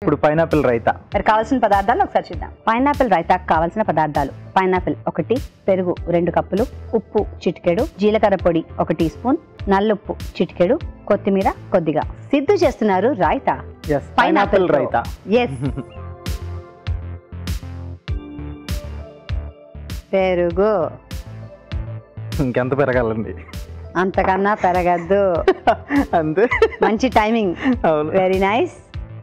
ఇప్పుడు పైనాపిల్ రైతా మరి కావాల్సిన పదార్థాలు ఒకసారి చూద్దాం పైనాపిల్ రైతాకు కావాల్సిన పదార్థాలు పైనాపిల్ ఒకటి పెరుగు రెండు కప్పులు ఉప్పు చిటికెడు జీలకర్ర పొడి ఒక టీ స్పూన్ నల్లుప్పు చిటికెడు కొత్తిమీర కొద్దిగా సిద్ధు చేస్తున్నారు రాయితా ఎస్ పైనాపిల్ రైతా ఎస్ పెరుగు ఇంకెంత పెరగాలండి అంతకన్నా పెరగద్దు అంతే మంచి టైమింగ్ అవును వెరీ నైస్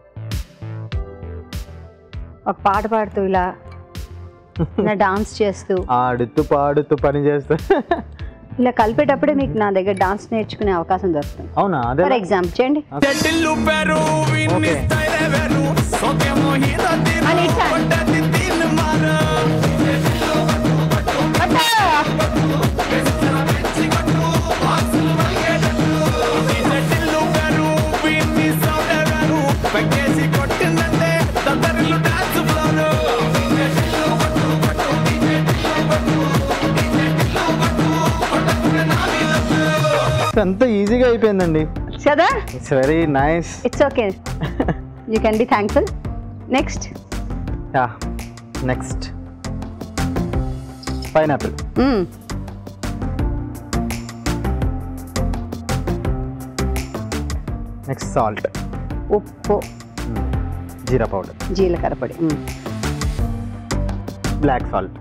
ఒక పాట పాడుతూ ఇలా ఇలా డాన్స్ చేస్తూ ఆడుతూ పాడుతూ పని చేస్తూ ఇలా కలిపేటప్పుడే మీకు నా దగ్గర డాన్స్ నేర్చుకునే అవకాశం దొరుకుతుంది అవునా అదే ఫర్ ఎగ్జాంపుల్ చేయండి చెట్టిల్లు పెరు విన్ని Okay. స్టైలే వేరు సోకేమో హీరో తీరు మళ్ళీ ఇట్లా. కొట్టది దీన్ని మారు చెట్టిల్లు పెరు విన్ని సౌండే వేరు పెక్కేసి కొట్టిందంటే తద్దరిల్లు డాన్స్ ఫ్లోరు ఎంత ఈజీగా అయిపోయిందండి కదా it's very nice it's okay you can be thankful next yeah next pineapple next salt ఉప్పు జీరా పౌడర్ జీలకర్ర పొడి మ్మ్. బ్లాక్ సాల్ట్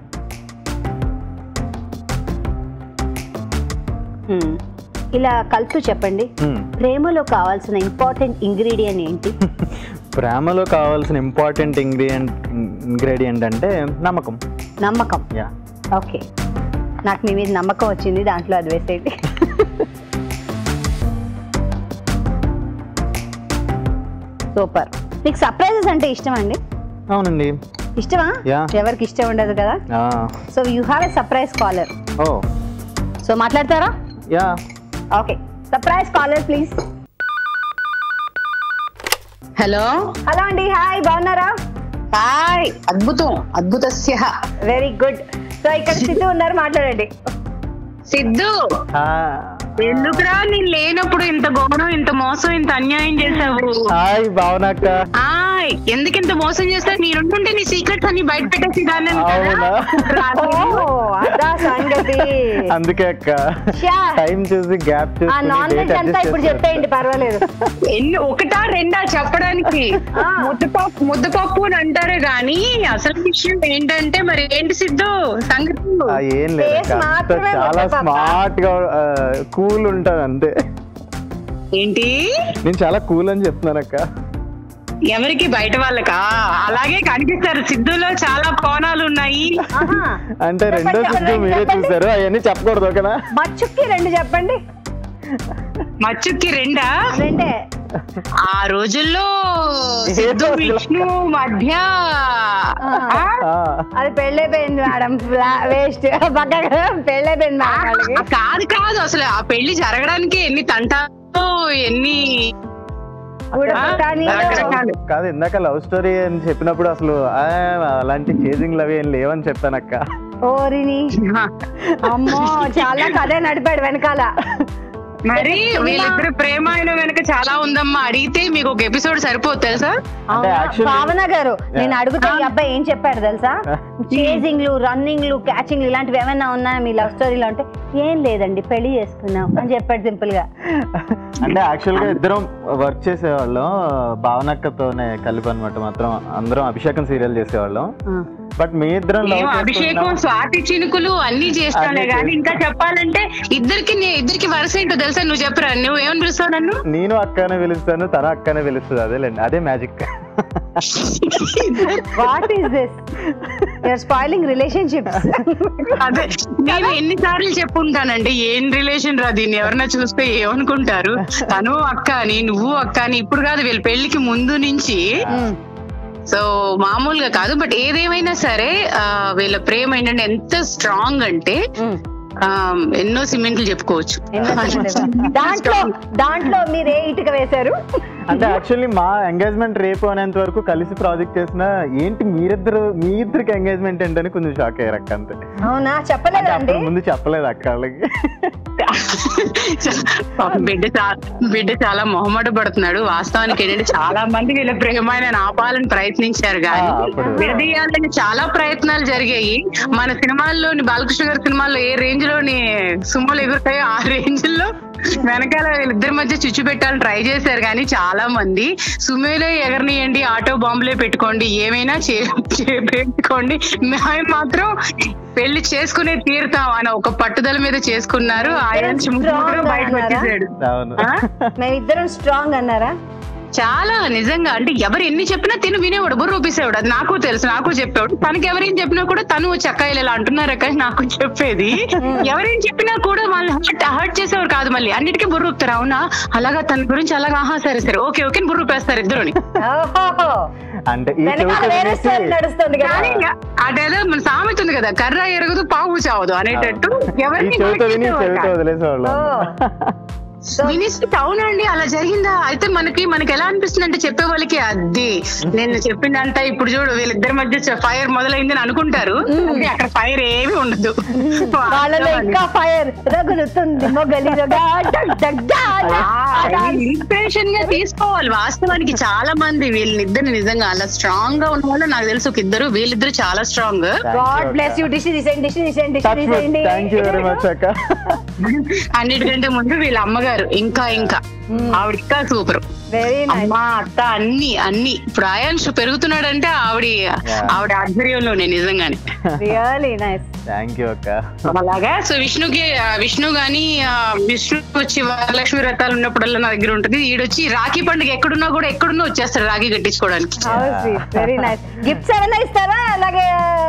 మ్మ్. ఇలా కలుపుతూ చెప్పండి ప్రేమలో కావాల్సిన ఇంపార్టెంట్ ఇంగ్రీడియంట్ ఏంటి ప్రేమలో కావాల్సిన ఇంపార్టెంట్ ఇంగ్రీడియంట్ ఇంగ్రీడియంట్ అంటే నమ్మకం నమ్మకం యా ఓకే నాకు మీ మీద నమ్మకం వచ్చింది దాంట్లో అది వేసేయండి సూపర్ మీకు సర్ప్రైజెస్ అంటే ఇష్టం అండి అవునండి ఇష్టమా Yeah. ఎవరికి ఇష్టం ఉండదు కదా ఆ, so you have a surprise caller oh so మాట్లాడతారా yeah okay surprise caller please hello hello అండి హాయ్ బాగున్నారా హాయ్ అద్భుతం అద్భుతస్య వెరీ గుడ్ సో ఇక్కడ సిద్ధు ఉన్నారు మాట్లాడండి సిద్ధు ఎందుకురా నేను లేనప్పుడు ఇంత ఘోరం ఇంత మోసం ఇంత అన్యాయం చేసావు హాయ్ భావనక్క ఆయ్ ఎందుకు ఇంత మోసం చేస్తావు నేనుంటుంటే నీ సీక్రెట్స్ అన్ని బయట పెట్టేసి దాన్ని అవునా ఓ అదా సంగతి అందుకే అక్క శ్యా. టైం చూసి గ్యాప్ ఆ నాన్ వెజ్ అంతా ఇప్పుడు చెప్పేయండి పర్వాలేదు ఎన్ని ఒకటా రెండా చెప్పడానికి ఆ. ముద్దపప్పు ముద్దపప్పు అని అంటారు గాని అసలు విషయం ఏంటంటే మరి ఏంటి సిద్ధు సంగతి ఏం లేదు Face అక్క. అంతా మాత్రమే చాలా ముద్దపప్ప. స్మార్ట్ గా కూల్ ఉంటాను అంతే ఏంటి నేను చాలా కూల్ అని చెప్తున్నాను అక్క ఎవరికి బయట వాళ్ళకా అలాగే కనిపిస్తారు సిద్ధులో చాలా కోణాలు ఉన్నాయి ఆహా. అంటే రెండో చెప్పండి, సిద్ధు చెప్పండి, మీరే చెప్పండి. చూసారు అవన్నీ చెప్పకూడదు ఓకేనా మచ్చుక్కి రెండు చెప్పండి మచ్చుకి రెండా రెండే ఆ రోజుల్లో సిద్ధు విష్ణు మధ్య ఆ? ఆ, అది పెళ్ళైపోయింది మేడం వేస్ట్ పక్కగా పెళ్ళైపోయింది మేడం వాళ్ళకి కాదు కాదు అసలు ఆ పెళ్లి జరగడానికి ఎన్ని తంటాలు ఎన్ని ఉడకటాని రకరకాలు. కాదు ఇందాక లవ్ స్టోరీ అని చెప్పినప్పుడు అసలు ఆ, అలాంటి చేజింగ్ అవి ఏం లేవని చెప్పానక్క ఓరిని అమ్మో చాలా కథే నడిపాడు వెనకాల మరి వీళ్ళిద్దరు ప్రేమ అయిన వెనక చాలా ఉందమ్మా అడిగితే మీకు ఒక ఎపిసోడ్ సరిపోదు తెలుసా అంటే అవునా? actually- భావన గారు నేను అడుగుతా ఈ అబ్బాయి ఏం చెప్పాడు తెలుసా చేజింగ్లు రన్నింగ్లు క్యాచింగ్లు ఇలాంటివి ఏమైనా ఉన్నాయా మీ లవ్ స్టోరీలో అంటే ఏం లేదండి పెళ్లి చేసుకున్నాం అని చెప్పాడు సింపుల్ గా అంటే యాక్చువల్ గా ఇద్దరం వర్క్ చేసేవాళ్ళం భావనక్కతోనే కలిపి అనమాట మాత్రం అందరం అభిషేకం సీరియల్ చేసేవాళ్ళం బట్ మీ ఇద్దరం love మేము అభిషేకం చేసుకుంటున్నాం. స్వాతి చినుకులు అన్ని చేస్తానే అన్నీ కానీ ఇంకా చెప్పాలంటే ఇద్దరికి నే- ఇద్దరికి వరుస ఏంటో తెలుసా నువ్వు చెప్పరా నువ్వు ఏమని పిలుస్తావు నన్ను నేను అక్కనే పిలుస్తాను తన అక్కనే పిలుస్తుంది అదేలేండి అదే magic what is this you are spoiling relationships అదే నేను ఎన్నిసార్లు చెప్పుంటానంటే ఏం రిలేషన్ రా దీన్ని ఎవరన్నా చూస్తే ఏమనుకుంటారు తను అక్క అని నువ్వు అక్క అని ఇప్పుడు కాదు వీళ్ళ పెళ్లికి ముందు నుంచి సో మామూలుగా కాదు బట్ ఏదేమైనా సరే ఆ, వీళ్ళ ప్రేమ ఏంటంటే ఎంత స్ట్రాంగ్ అంటే ఆ, ఎన్నో సిమెంట్లు చెప్పుకోవచ్చు దాంట్లో దాంట్లో మీరు ఏ ఇటుక వేశారు అంటే యాక్చువల్లీ మా ఎంగేజ్మెంట్ రేపు అనేంత వరకు కలిసి ప్రాజెక్ట్ చేసిన ఏంటి మీరిద్దరు మీ ఇద్దరికి ఎంగేజ్మెంట్ ఏంటని కొంచెం షాక్ అయ్యారు అక్క అంతే అవునా అంటే చెప్పలేదండి అప్పుడు ముందు చెప్పలేదు అక్క వాళ్ళకి పాపం బిడ్డ చాలా బిడ్డ చాలా మొహమాట పడుతున్నాడు వాస్తవానికి ఏంటంటే చాలా మంది వీళ్ళ ప్రేమైన ఆపాలని ప్రయత్నించారు కానీ ఆ, అప్పుడు. విడదీయాలని చాలా ప్రయత్నాలు జరిగాయి మన సినిమాల్లోని బాలకృష్ణ గారి సినిమాల్లో ఏ రేంజ్ లోని సుమ్మలు ఎగురుతాయో ఆ రేంజ్ లో వెనకాల వీళ్ళిద్దరి మధ్య చిచ్చు పెట్టాలని ట్రై చేశారు కానీ చాలా మంది సుమేలే ఎగరనియండి ఆటో బాంబులే పెట్టుకోండి ఏమైనా చే- చే- పెట్టుకోండి మేము మాత్రం పెళ్లి చేసుకునే తీరుతాం అని ఒక పట్టుదల మీద చేసుకున్నారు ఆయన ముగ్గురు బయటకు వచ్చేసాడు అవును ఆ? మేమిద్దరం స్ట్రాంగ్ అన్నారా చాలా నిజంగా అంటే ఎవరు ఎన్ని చెప్పినా తిను వినేవాడు బుర్ర ఊపిసేవాడు అది నాకు తెలుసు నాకు చెప్పేవాడు తనకి ఎవరేం చెప్పినా కూడా తను చక్కాయలు ఇలా అంటున్నారు కానీ నాకు చెప్పేది ఎవరేం చెప్పినా కూడా వాళ్ళు హర్ట్ హర్ట్ చేసేవారు కాదు మళ్ళీ అన్నిటికీ బుర్ర ఊపుతారు అవునా అలాగా తన గురించి అలాగా ఆహా సరే సరే ఓకే ఓకే అని బుర్ర ఊపేస్తారు ఇద్దరుని ఓహోహో. అంటే ఈ వెనకాల చెవితో వేరే వినేసి స్టోరీ నడుస్తుంది కదా కానీ అదేదో మన సామెత ఉంది కదా కర్ర ఎరగదు పావు చావదు అనేటట్టు ఈ ఎవరిని చెవితో విని నరికేసేవారు చెవితో కాదు. వదిలేసేవాళ్ళు సో వినిస్తే అవునండి అలా జరిగిందా అయితే మనకి మనకి ఎలా అనిపిస్తుంది అంటే చెప్పే వాళ్ళకి అది నేను చెప్పిందంట ఇప్పుడు చూడు వీళ్ళిద్దరి మధ్య ఫైర్ మొదలైంది అని అనుకుంటారు అంటే అక్కడ ఫైర్ ఏమీ ఉండదు వాళ్ళలో ఇంకా ఫైర్ రగులుతుంది మొగలిరగా డగ్ డగ్ డాగ్. ఇన్స్పిరేషన్ గా తీసుకోవాలి వాస్తవానికి చాలా మంది వీళ్ళిద్దరిని నిజంగా అలా స్ట్రాంగ్ గా ఉన్న వాళ్ళు నాకు తెలుసు ఒక ఇద్దరు వీళ్ళిద్దరు చాలా strong god bless you dish తీసేయండి డిష్ తీసేయండి డిష్ తీసేయండి థ్యాంక్ యూ వెరీ మచ్ అక్క అన్నిటికంటే ముందు వీళ్ళ అమ్మగారు ఇంకా ఇంకా ఆవిడ ఇంకా సూపర్ వెరీ నైస్ అమ్మా అత్త అన్ని అన్ని ఇప్పుడు ఆయాంష్ పెరుగుతున్నాడంటే ఆవిడ ఆవిడ ఆధ్వర్యంలోనే నిజంగానే రియలీ నైస్ థ్యాంక్ యూ అక్క అలాగా సో విష్ణుకి ఆ, విష్ణు గాని ఆ, విష్ణు వచ్చి వరలక్ష్మి వ్రతాలు ఉన్నప్పుడల్లా నా దగ్గర ఉంటుంది ఈడొచ్చి రాఖీ పండుగ ఎక్కడున్నా కూడా ఎక్కడున్నా వచ్చేస్తాడు రాఖీ కట్టించుకోవడానికి వెరీ నైస్ గిఫ్ట్స్ ఏమైనా ఇస్తారా అలాగే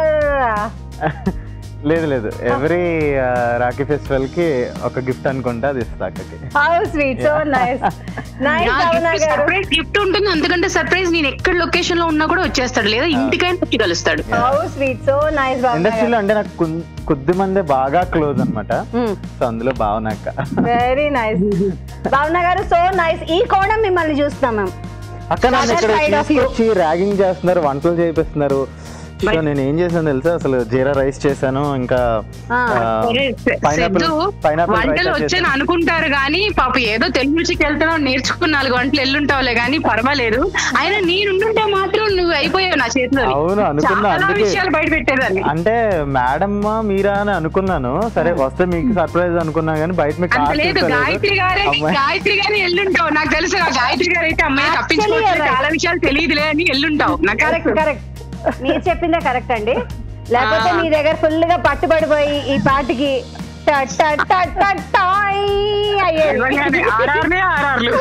లేదు లేదు ఎవ్రీ రాఖీ ఫెస్టివల్ కి ఒక గిఫ్ట్ అనుకుంటా అది ఇస్తా అక్కకి how sweet so nice nice Bhavana గారు సర్ప్రైజ్ గిఫ్ట్ ఉంటుంది అంతకంటే సర్ప్రైజ్ నేను ఎక్కడ లొకేషన్ లో ఉన్నా కూడా వచ్చేస్తాడు లేదా ఇంటికైనా వచ్చి కలుస్తాడు హౌ స్వీట్ సో నైస్ భావన ఇండస్ట్రీలో అంటే నాకు కొన్- కొద్ది మంది బాగా క్లోజ్ అన్నమాట సో అందులో భావన అక్క వెరీ నైస్ భావన గారు సో నైస్ ఈ కోణం మిమ్మల్ని చూస్తున్నాం మేము అక్క నన్ను Other ఇక్కడ side of you. తీసుకొచ్చి ర్యాగింగ్ చేస్తున్నారు వంటలు చేపిస్తున్నారు సో నేను ఏం చేశాను తెలుసా అసలు జీరా రైస్ చేశాను ఇంకా ఆ. సరే, పైనాపిల్ సిద్ధు, పైనాపిల్ వంటలు వచ్చాను అనుకుంటారు కానీ పాప ఏదో తెలుగు రుచికి వెళ్తున్నావు నేర్చుకుని నాలుగు వంటలు ఎల్లుంటావులే కానీ పర్వాలేదు ఆయన నేనుంటుంటే మాత్రం నువ్వు అయిపోయావు నా చేతిలో అవును, అనుకున్నా, చాలా అందుకే. విషయాలు బయట పెట్టేదాన్ని అంటే మేడం మీరా అని అనుకున్నాను సరే వస్తే మీకు సర్ప్రైజ్ అనుకున్నా కానీ బయట మీకు అంత కాస్ట్ లేదు తెలుసలేదు. గాయత్రి గారే అమ్మాయి. గాయత్రి గారే ఎల్లుంటావు నాకు తెలుసు ఆ గాయత్రి గారు అయితే అమ్మాయి Actually, తప్పించుకోవచ్చు you're right. చాలా విషయాలు తెలియదులే అని ఎల్లుంటావు నాకు కరెక్ట్ తెలుసు. కరెక్ట్ మీరు చెప్పిందే కరెక్ట్ అండి లేకపోతే ఆ. మీ దగ్గర ఫుల్ గా పట్టుబడిపోయి ఈ పాటికి టట్ టట్ టట్ టట్ టాయ్ అయ్యేది నిజంగానే ఆర్ఆర్లే ఆర్ఆర్లు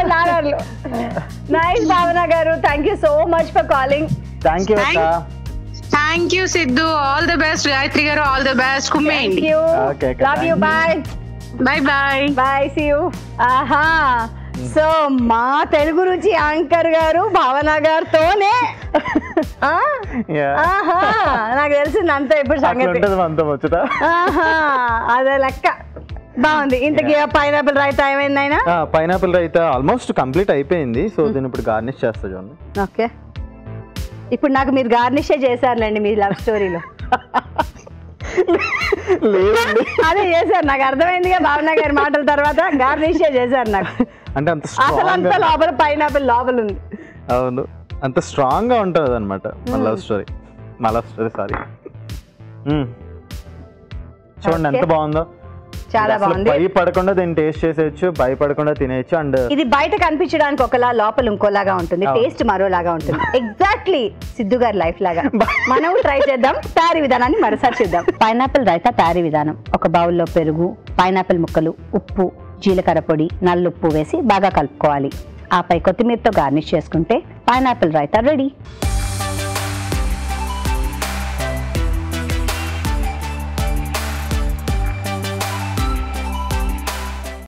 నైస్ భావన గారు thank you so much for calling thank you అక్క thank you Siddhu all the best Gayatri గారు ఆల్ ద బెస్ట్ థ్యాంక్ కుమ్మేయండి you Okay, okay, love you thank bye bye bye bye see you ఆహా so మా తెలుగు రుచి anchor గారు భావన గారితోనే ఆ? Yeah. ఆహా నాకు తెలిసింది అంతా ఇప్పుడు అట్లా సంగతి ఉంటుంది మనతో వచ్చుతా ఆహా అదే లెక్క బాగుంది ఇంతకీ పైనాపిల్ రైతా ఏమైందైనా పైనాపిల్ అయితే ఆల్మోస్ట్ కంప్లీట్ అయిపోయింది సో దీన్ని ఇప్పుడు గార్నిష్ చేస్తా చూడండి ఓకే ఇప్పుడు నాకు మీరు గార్నిషే చేశారులేండి మీ లవ్ స్టోరీలో లేదండి అదే చేశారు నాకు అర్థమైందిగా భావన గారి మాటల తర్వాత గార్నిషే చేశారు నాకు అంటే అంత అసలు స్ట్రాంగ్ అంతా లోపల పైనాపిల్ లోపల ఉంది అవును అంత స్ట్రాంగ్ గా ఉంటుంది అనమాట మా లవ్ స్టోరీ మా లవ్ స్టోరీ సారీ చూడండి ఎంత Okay. బాగుందో చాలా అసలు బాగుంది భయపడకుండా దీన్ని టేస్ట్ చేసేయచ్చు భయపడకుండా తినేయచ్చు అండ్ ఇది బయట కనిపించడానికి ఒకలా లోపల ఇంకోలాగా ఉంటుంది అవును. టేస్ట్ మరోలాగా ఉంటుంది ఎగ్జాక్ట్లీ సిద్ధు గారి లైఫ్ లాగా మనం ట్రై చేద్దాం తయారీ విధానాన్ని మరోసారి చూద్దాం పైనాపిల్ రైతా తయారీ విధానం ఒక బౌల్లో పెరుగు పైనాపిల్ ముక్కలు ఉప్పు జీలకర్ర పొడి నల్లుప్పు వేసి బాగా కలుపుకోవాలి ఆపై కొత్తిమీరతో గార్నిష్ చేసుకుంటే పైనాపిల్ రైతా రెడీ